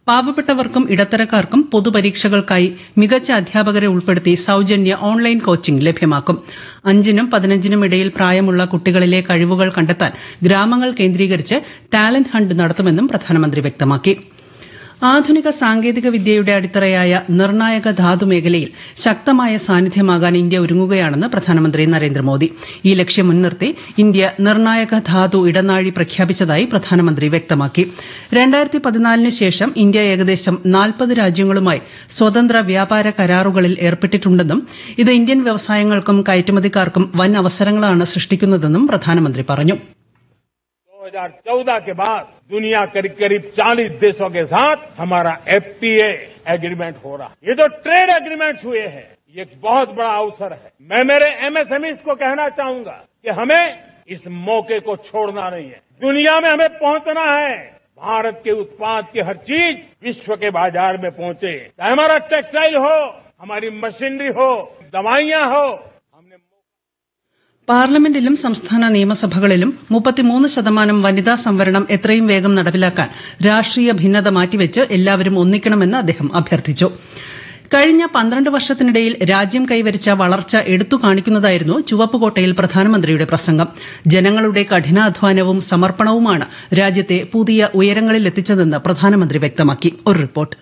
പാവപ്പെട്ടവർക്കും ഇടത്തരക്കാർക്കും പൊതുപരീക്ഷകൾക്കായി മികച്ച അധ്യാപകരെ ഉൾപ്പെടുത്തി സൌജന്യ ഓൺലൈൻ കോച്ചിംഗ് ലഭ്യമാക്കും അഞ്ചിനും പതിനഞ്ചിനും ഇടയിൽ പ്രായമുള്ള കുട്ടികളിലെ കഴിവുകൾ കണ്ടെത്താൻ ഗ്രാമങ്ങൾ കേന്ദ്രീകരിച്ച് ടാലന്റ് ഹണ്ട് നടത്തുമെന്നും പ്രധാനമന്ത്രി വ്യക്തമാക്കി ആധുനിക സാങ്കേതിക വിദ്യയുടെ അടിത്തറയായ നിർണായക ധാതു മേഖലയിൽ ശക്തമായ സാന്നിധ്യമാകാൻ ഇന്ത്യ ഒരുങ്ങുകയാണെന്ന് പ്രധാനമന്ത്രി നരേന്ദ്രമോദി ഈ ലക്ഷ്യം മുൻനിർത്തി ഇന്ത്യ നിർണായക ധാതു ഇടനാഴി പ്രഖ്യാപിച്ചതായി പ്രധാനമന്ത്രി വ്യക്തമാക്കി രണ്ടായിരത്തി പതിനാലിന് ശേഷം ഇന്ത്യ ഏകദേശം നാൽപ്പത് രാജ്യങ്ങളുമായി സ്വതന്ത്ര വ്യാപാര കരാറുകളിൽ ഏർപ്പെട്ടിട്ടുണ്ടെന്നും ഇത് ഇന്ത്യൻ വ്യവസായങ്ങൾക്കും കയറ്റുമതിക്കാർക്കും വൻ അവസരങ്ങളാണ് സൃഷ്ടിക്കുന്നതെന്നും പ്രധാനമന്ത്രി പറഞ്ഞു 2014 के बाद दुनिया करीब करीब 40 देशों के साथ हमारा एफटीए एग्रीमेंट हो रहा है ये जो ट्रेड एग्रीमेंट्स हुए हैं ये एक बहुत बड़ा अवसर है मैं मेरे एमएसएमईस को कहना चाहूंगा कि हमें इस मौके को छोड़ना नहीं है दुनिया में हमें पहुंचना है भारत के उत्पाद की हर चीज विश्व के बाजार में पहुंचे चाहे हमारा टेक्सटाइल हो हमारी मशीनरी हो दवाइयां हो हमने പാർലമെന്റിലും സംസ്ഥാന നിയമസഭകളിലും മുപ്പത്തിമൂന്ന് ശതമാനം വനിതാ സംവരണം എത്രയും വേഗം നടപ്പിലാക്കാൻ രാഷ്ട്രീയ ഭിന്നത മാറ്റിവെച്ച് എല്ലാവരും ഒന്നിക്കണമെന്ന് അദ്ദേഹം അഭ്യർത്ഥിച്ചു കഴിഞ്ഞ പന്ത്രണ്ട് വർഷത്തിനിടയിൽ രാജ്യം കൈവരിച്ച വളർച്ച എടുത്തു കാണിക്കുന്നതായിരുന്നു ചുവപ്പുകോട്ടയിൽ പ്രധാനമന്ത്രിയുടെ പ്രസംഗം ജനങ്ങളുടെ കഠിനാധ്വാനവും സമർപ്പണവുമാണ് രാജ്യത്തെ പുതിയ ഉയരങ്ങളിലെത്തിച്ചതെന്ന് പ്രധാനമന്ത്രി വ്യക്തമാക്കി ഒരു റിപ്പോർട്ട്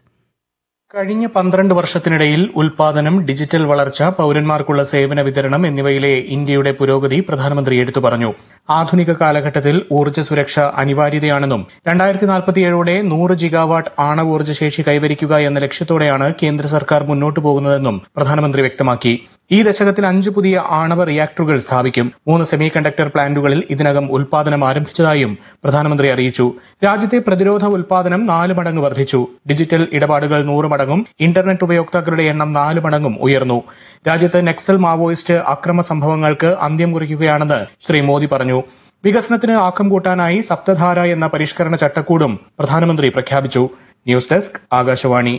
കഴിഞ്ഞ പന്ത്രണ്ട് വർഷത്തിനിടയിൽ ഉൽപാദനം ഡിജിറ്റൽ വളർച്ച പൌരന്മാർക്കുള്ള സേവന വിതരണം എന്നിവയിലെ ഇന്ത്യയുടെ പുരോഗതി പ്രധാനമന്ത്രി എടുത്തു പറഞ്ഞു ആധുനിക കാലഘട്ടത്തിൽ ഊർജ്ജ സുരക്ഷ അനിവാര്യതയാണെന്നും രണ്ടായിരത്തി നാൽപ്പത്തിയേഴോടെ നൂറ് ജിഗാവാട്ട് ആണവോർജ്ജ ശേഷി കൈവരിക്കുക എന്ന ലക്ഷ്യത്തോടെയാണ് കേന്ദ്ര സർക്കാർ മുന്നോട്ടു പോകുന്നതെന്നും പ്രധാനമന്ത്രി വ്യക്തമാക്കി ഈ ദശകത്തിൽ അഞ്ച് പുതിയ ആണവ റിയാക്ടറുകൾ സ്ഥാപിക്കും മൂന്ന് സെമി കണ്ടക്ടർ പ്ലാന്റുകളിൽ ഇതിനകം ഉൽപാദനം ആരംഭിച്ചതായും പ്രധാനമന്ത്രി അറിയിച്ചു രാജ്യത്തെ പ്രതിരോധ ഉൽപാദനം നാല് മടങ്ങ് വർദ്ധിച്ചു ഡിജിറ്റൽ ഇടപാടുകൾ നൂറ് മടങ്ങും ഇന്റർനെറ്റ് ഉപയോക്താക്കളുടെ എണ്ണം നാല് മടങ്ങും ഉയർന്നു രാജ്യത്ത് നക്സൽ മാവോയിസ്റ്റ് അക്രമ സംഭവങ്ങൾക്ക് അന്ത്യം കുറിക്കുകയാണെന്ന് ശ്രീ മോദി പറഞ്ഞു വികസനത്തിന് ആക്കം കൂട്ടാനായി സപ്തധാര എന്ന പരിഷ്കരണ ചട്ടക്കൂടും പ്രധാനമന്ത്രി പ്രഖ്യാപിച്ചു ന്യൂസ് ഡെസ്ക് ആകാശവാണി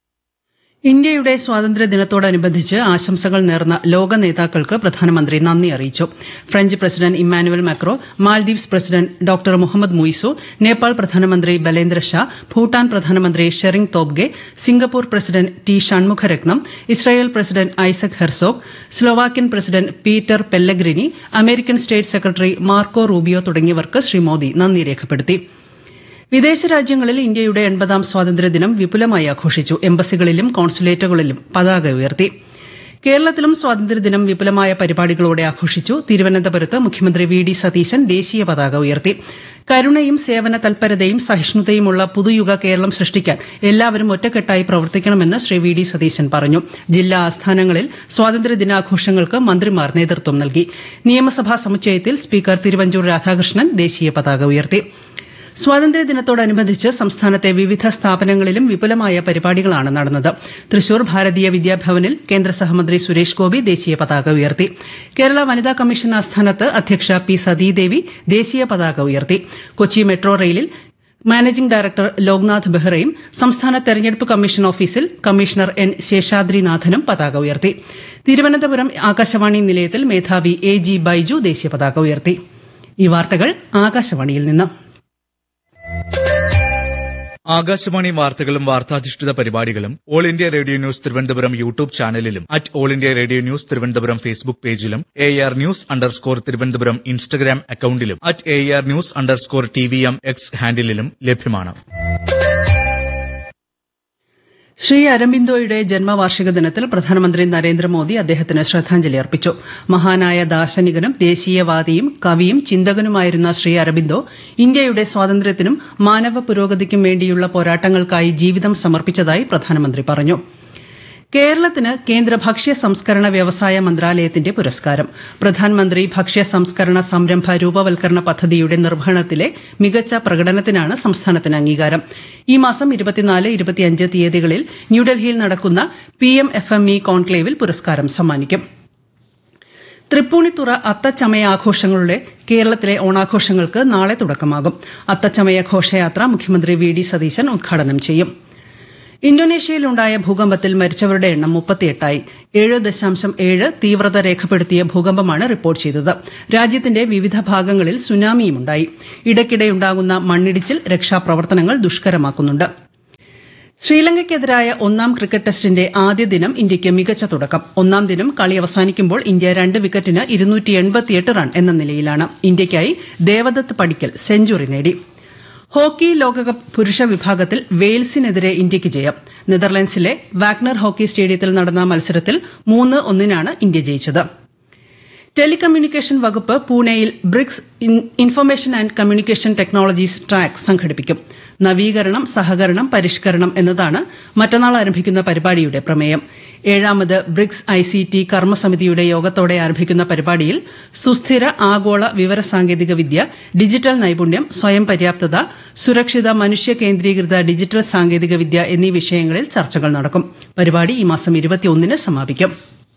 ഇന്ത്യയുടെ സ്വാതന്ത്ര്യദിനത്തോടനുബന്ധിച്ച് ആശംസകൾ നേർന്ന ലോക നേതാക്കൾക്ക് പ്രധാനമന്ത്രി നന്ദി അറിയിച്ചു French president Emmanuel Macron Maldives president doctor Mohamed Muizzu Nepal പ്രധാനമന്ത്രി ബലേന്ദ്ര ഷാ ഭൂട്ടാൻ പ്രധാനമന്ത്രി Tshering Tobgay Singapore president T Shanmugaratnam Israel president Isaac Herzog Slovakian president Peter Pellegrini American state secretary Marco Rubio തുടങ്ങിയവർക്ക് ശ്രീ മോദി നന്ദി രേഖപ്പെടുത്തി വിദേശ രാജ്യങ്ങളിൽ ഇന്ത്യയുടെ എൺപതാം സ്വാതന്ത്ര്യദിനം വിപുലമായി ആഘോഷിച്ചു എംബസികളിലും കോൺസുലേറ്റുകളിലും പതാക ഉയർത്തി കേരളത്തിലും സ്വാതന്ത്ര്യദിനം വിപുലമായ പരിപാടികളോടെ ആഘോഷിച്ചു തിരുവനന്തപുരത്ത് മുഖ്യമന്ത്രി വി ഡി സതീശൻ ദേശീയ പതാക ഉയർത്തി കരുണയും സേവന തൽപരതയും സഹിഷ്ണുതയുമുള്ള പുതുയുഗ കേരളം സൃഷ്ടിക്കാൻ എല്ലാവരും ഒറ്റക്കെട്ടായി പ്രവർത്തിക്കണമെന്ന് ശ്രീ വി ഡി സതീശൻ പറഞ്ഞു ജില്ലാ ആസ്ഥാനങ്ങളിൽ സ്വാതന്ത്ര്യദിനാഘോഷങ്ങൾക്ക് മന്ത്രിമാർ നേതൃത്വം നൽകി നിയമസഭാ സമുച്ചയത്തിൽ സ്പീക്കർ തിരുവഞ്ചൂർ രാധാകൃഷ്ണൻ ദേശീയ പതാക ഉയർത്തി സ്വാതന്ത്ര്യദിനത്തോടനുബന്ധിച്ച് സംസ്ഥാനത്തെ വിവിധ സ്ഥാപനങ്ങളിലും വിപുലമായ പരിപാടികളാണ് നടന്നത് തൃശൂർ ഭാരതീയ വിദ്യാഭവനിൽ കേന്ദ്ര സഹമന്ത്രി സുരേഷ് ഗോപി ദേശീയ പതാക ഉയർത്തി കേരള വനിതാ കമ്മീഷൻ ആസ്ഥാനത്ത് അധ്യക്ഷ പി സതീദേവി ദേശീയ പതാക ഉയർത്തി കൊച്ചി മെട്രോ റെയിലിൽ മാനേജിംഗ് ഡയറക്ടർ ലോക്നാഥ് ബെഹ്റയും സംസ്ഥാന തെരഞ്ഞെടുപ്പ് കമ്മീഷൻ ഓഫീസിൽ കമ്മീഷണർ എൻ ശേഷാദ്രിനാഥനും പതാക ഉയർത്തി തിരുവനന്തപുരം ആകാശവാണി നിലയത്തിൽ മേധാവി എ ജി ബൈജു ദേശീയ പതാക ഉയർത്തി ഈ വാർത്തകൾ ആകാശവാണിയിൽ നിന്ന് ആകാശവാണി വാർത്തകളും വാർത്താധിഷ്ഠിത പരിപാടികളും all India radio news Thiruvananthapuram YouTube ചാനലിലും at all India radio news Thiruvananthapuram Facebook പേജിലും A R news underscore Thiruvananthapuram Instagram അക്കൌണ്ടിലും at A R news underscore T V M X ഹാൻഡിലും ലഭ്യമാണ് ശ്രീ അരബിന്ദോയുടെ ജന്മവാർഷിക ദിനത്തിൽ പ്രധാനമന്ത്രി നരേന്ദ്രമോദി അദ്ദേഹത്തിന് ശ്രദ്ധാഞ്ജലി അർപ്പിച്ചു മഹാനായ ദാർശനികനും ദേശീയവാദിയും കവിയും ചിന്തകനുമായിരുന്ന ശ്രീ അരബിന്ദോ ഇന്ത്യയുടെ സ്വാതന്ത്ര്യത്തിനും മാനവ പുരോഗതിക്കും വേണ്ടിയുള്ള പോരാട്ടങ്ങൾക്കായി ജീവിതം സമർപ്പിച്ചതായി പ്രധാനമന്ത്രി പറഞ്ഞു കേരളത്തിന് കേന്ദ്ര ഭക്ഷ്യ സംസ്കരണ വ്യവസായ മന്ത്രാലയത്തിന്റെ പുരസ്കാരം പ്രധാനമന്ത്രി ഭക്ഷ്യ സംസ്കരണ സംരംഭ രൂപവൽക്കരണ പദ്ധതിയുടെ നിർവഹണത്തിലെ മികച്ച പ്രകടനത്തിനാണ് സംസ്ഥാനത്തിന് അംഗീകാരം ഈ മാസം ഇരുപത്തിനാല് ഇരുപത്തിയഞ്ച് തീയതികളിൽ ന്യൂഡൽഹിയിൽ നടക്കുന്ന P M F M E കോൺക്ലേവിൽ പുരസ്കാരം സമ്മാനിക്കും തൃപ്പൂണിത്തുറ അത്തച്ചമയ ആഘോഷങ്ങളുടെ കേരളത്തിലെ ഓണാഘോഷങ്ങൾക്ക് നാളെ തുടക്കമാകും അത്തച്ചമയ ഘോഷയാത്ര മുഖ്യമന്ത്രി വി ഡി സതീശൻ ഉദ്ഘാടനം ചെയ്യും ഇന്തോനേഷ്യയിലുണ്ടായ ഭൂകമ്പത്തിൽ മരിച്ചവരുടെ എണ്ണം മുപ്പത്തിയെട്ടായി ഏഴ് ദശാംശം ഏഴ് തീവ്രത രേഖപ്പെടുത്തിയ ഭൂകമ്പമാണ് റിപ്പോർട്ട് ചെയ്തത് രാജ്യത്തിന്റെ വിവിധ ഭാഗങ്ങളിൽ സുനാമിയുമുണ്ടായി ഇടയ്ക്കിടെയുണ്ടാകുന്ന മണ്ണിടിച്ചിൽ രക്ഷാപ്രവർത്തനങ്ങൾ ദുഷ്കരമാക്കുന്നുണ്ട് ശ്രീലങ്കയ്ക്കെതിരായ ഒന്നാം ക്രിക്കറ്റ് ടെസ്റ്റിന്റെ ആദ്യ ദിനം ഇന്ത്യയ്ക്ക് മികച്ച തുടക്കം ഒന്നാം ദിനം കളി അവസാനിക്കുമ്പോൾ ഇന്ത്യ രണ്ട് വിക്കറ്റിന് ഇരുന്നൂറ്റി എൺപത്തിയെട്ട് റൺ എന്ന നിലയിലാണ് ഇന്ത്യയ്ക്കായി ദേവദത്ത് പടിക്കൽ സെഞ്ചുറി നേടി ഹോക്കി ലോകകപ്പ് പുരുഷ വിഭാഗത്തിൽ വെയിൽസിനെതിരെ ഇന്ത്യയ്ക്ക് ജയം നെതർലൻഡ്സിലെ വാഗ്നർ ഹോക്കി സ്റ്റേഡിയത്തിൽ നടന്ന മത്സരത്തിൽ മൂന്ന് ഒന്നിനാണ് ഇന്ത്യ ജയിച്ചത് ടെലികമ്മ്യൂണിക്കേഷൻ വകുപ്പ് പൂനെയിൽ BRICS information and communication technologies track സംഘടിപ്പിക്കും നവീകരണം സഹകരണം പരിഷ്കരണം എന്നതാണ് മറ്റന്നാൾ ആരംഭിക്കുന്ന പരിപാടിയുടെ പ്രമേയം ഏഴാമത് ബ്രിക്സ് ഐസിടി കർമ്മസമിതിയുടെ യോഗത്തോടെ ആരംഭിക്കുന്ന പരിപാടിയിൽ സുസ്ഥിര ആഗോള വിവര സാങ്കേതിക വിദ്യ ഡിജിറ്റൽ നൈപുണ്യം സ്വയം പര്യാപ്തത സുരക്ഷിത മനുഷ്യ കേന്ദ്രീകൃത ഡിജിറ്റൽ സാങ്കേതിക വിദ്യ എന്നീ വിഷയങ്ങളിൽ ചർച്ചകൾ നടക്കും പരിപാടി ഈ മാസം ഇരുപത്തിയൊന്നിന് സമാപിക്കും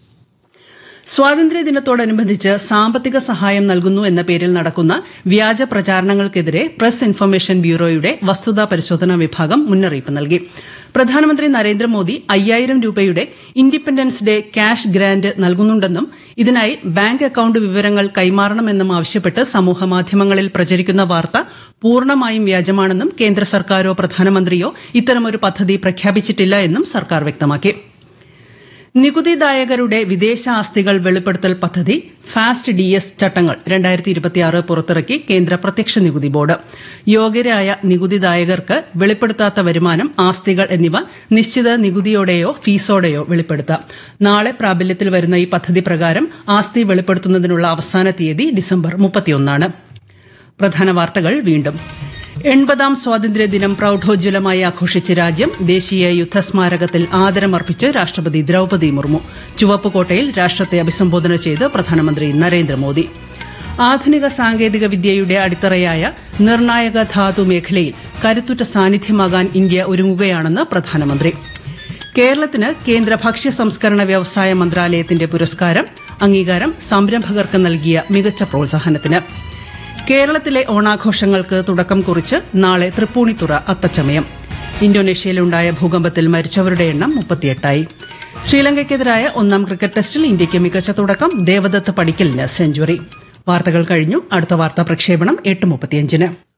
സ്വാതന്ത്ര്യദിനത്തോടനുബന്ധിച്ച് സാമ്പത്തിക സഹായം നൽകുന്നു എന്ന പേരിൽ നടക്കുന്ന വ്യാജ പ്രചാരണങ്ങൾക്കെതിരെ പ്രസ് ഇൻഫർമേഷൻ ബ്യൂറോയുടെ വസ്തുതാ പരിശോധനാ വിഭാഗം മുന്നറിയിപ്പ് നൽകി പ്രധാനമന്ത്രി നരേന്ദ്രമോദി അയ്യായിരം രൂപയുടെ ഇൻഡിപെൻഡൻസ് ഡേ ക്യാഷ് ഗ്രാന്റ് നൽകുന്നുണ്ടെന്നും ഇതിനായി ബാങ്ക് അക്കൌണ്ട് വിവരങ്ങൾ കൈമാറണമെന്നും ആവശ്യപ്പെട്ട് സമൂഹമാധ്യമങ്ങളിൽ പ്രചരിക്കുന്ന വാർത്ത പൂർണ്ണമായും വ്യാജമാണെന്നും കേന്ദ്ര സർക്കാരോ പ്രധാനമന്ത്രിയോ ഇത്തരമൊരു പദ്ധതി പ്രഖ്യാപിച്ചിട്ടില്ല എന്നും സർക്കാർ വ്യക്തമാക്കി നികുതിദായകരുടെ വിദേശ ആസ്തികൾ വെളിപ്പെടുത്തൽ പദ്ധതി ഫാസ്റ്റ് ഡി എസ് ചട്ടങ്ങൾ രണ്ടായിരത്തി ഇരുപത്തിയാറ് പുറത്തിറക്കി കേന്ദ്ര പ്രത്യക്ഷ നികുതി ബോർഡ് യോഗ്യരായ നികുതിദായകർക്ക് വെളിപ്പെടുത്താത്ത വരുമാനം ആസ്തികൾ എന്നിവ നിശ്ചിത നികുതിയോടെയോ ഫീസോടെയോ വെളിപ്പെടുത്താം നാളെ പ്രാബല്യത്തിൽ വരുന്ന ഈ പദ്ധതി പ്രകാരം ആസ്തി വെളിപ്പെടുത്തുന്നതിനുള്ള അവസാന തീയതി ഡിസംബർ മുപ്പത്തിയൊന്നാണ് പ്രധാന വാർത്തകൾ വീണ്ടും എൺപതാം സ്വാതന്ത്ര്യദിനം പ്രൌഢോജ്വലമായി ആഘോഷിച്ച് രാജ്യം ദേശീയ യുദ്ധസ്മാരകത്തിൽ ആദരമർപ്പിച്ച് രാഷ്ട്രപതി ദ്രൌപദി മുർമു ചുവപ്പുകോട്ടയിൽ രാഷ്ട്രത്തെ അഭിസംബോധന ചെയ്ത് പ്രധാനമന്ത്രി നരേന്ദ്രമോദി ആധുനിക സാങ്കേതിക വിദ്യയുടെ അടിത്തറയായ നിർണായക ധാതു മേഖലയിൽ കരുത്തുറ്റ സാന്നിധ്യമാകാൻ ഇന്ത്യ ഒരുങ്ങുകയാണെന്ന് പ്രധാനമന്ത്രി കേരളത്തിന് കേന്ദ്ര ഭക്ഷ്യ സംസ്കരണ വ്യവസായ മന്ത്രാലയത്തിന്റെ പുരസ്കാരം അംഗീകാരം സംരംഭകർക്ക് നൽകിയ മികച്ച പ്രോത്സാഹനത്തിന് കേരളത്തിലെ ഓണാഘോഷങ്ങൾക്ക് തുടക്കം കുറിച്ച് നാളെ തൃപ്പൂണിത്തുറ അത്തച്ചമയം ഇന്തോനേഷ്യയിലുണ്ടായ ഭൂകമ്പത്തിൽ മരിച്ചവരുടെ എണ്ണം മുപ്പത്തിയെട്ടായി ശ്രീലങ്കയ്ക്കെതിരായ ഒന്നാം ക്രിക്കറ്റ് ടെസ്റ്റിൽ ഇന്ത്യയ്ക്ക് മികച്ച തുടക്കം ദേവദത്ത് പടിക്കലിന് സെഞ്ചുറി വാർത്തകൾ കഴിഞ്ഞു അടുത്ത വാർത്താ പ്രക്ഷേപണം എട്ട് മുപ്പത്തിയഞ്ചിന്